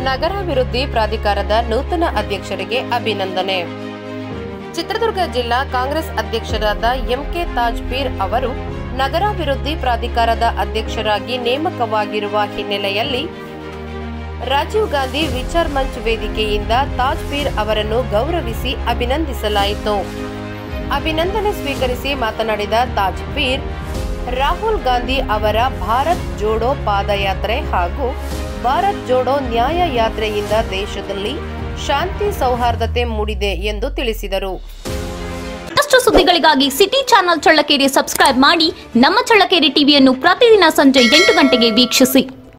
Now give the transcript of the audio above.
ನಗರಾಭಿವೃದ್ಧಿ ಪ್ರಾಧಿಕಾರದ ನೂತನ ಅಧ್ಯಕ್ಷರಿಗೆ ಅಭಿನಂದನೆ ಚಿತ್ರದುರ್ಗ ಜಿಲ್ಲಾ ಕಾಂಗ್ರೆಸ್ ಅಧ್ಯಕ್ಷರಾದ ಎಂಕೆ ತಾಜ್ಪೀರ್ ಅವರು ನಗರಾಭಿವೃದ್ಧಿ ಪ್ರಾಧಿಕಾರದ ಅಧ್ಯಕ್ಷರಾಗಿ ನೇಮಕವಾಗಿರುವ ಹಿನ್ನೆಲೆಯಲ್ಲಿ ರಾಜೀವ್ ಗಾಂಧಿ ವಿಚಾರ್ ಮಂಚ್ ವೇದಿಕೆಯಿಂದ ತಾಜ್ಪೀರ್ ಅವರನ್ನು ಗೌರವಿಸಿ ಅಭಿನಂದಿಸಲಾಯಿತು ಅಭಿನಂದನೆ ಸ್ವೀಕರಿಸಿ ಮಾತನಾಡಿದ ತಾಜ್ಪೀರ್ ರಾಹುಲ್ ಗಾಂಧಿ ಅವರ ಭಾರತ್ ಜೋಡೋ ಪಾದಯಾತ್ರೆ ಹಾಗೂ ಭಾರತ್ ಜೋಡೋ ನ್ಯಾಯ ಯಾತ್ರೆಯಿಂದ ದೇಶದಲ್ಲಿ ಶಾಂತಿ ಸೌಹಾರ್ದತೆ ಮೂಡಿದೆ ಎಂದು ತಿಳಿಸಿದರು ಮತ್ತಷ್ಟು ಸುದ್ದಿಗಳಿಗಾಗಿ ಸಿಟಿ ಚಾನೆಲ್ ಚಳ್ಳಕೆರೆ ಸಬ್ಸ್ಕ್ರೈಬ್ ಮಾಡಿ ನಮ್ಮ ಚಳ್ಳಕೆರೆ ಟಿವಿಯನ್ನು ಪ್ರತಿದಿನ ಸಂಜೆ ಎಂಟು ಗಂಟೆಗೆ ವೀಕ್ಷಿಸಿ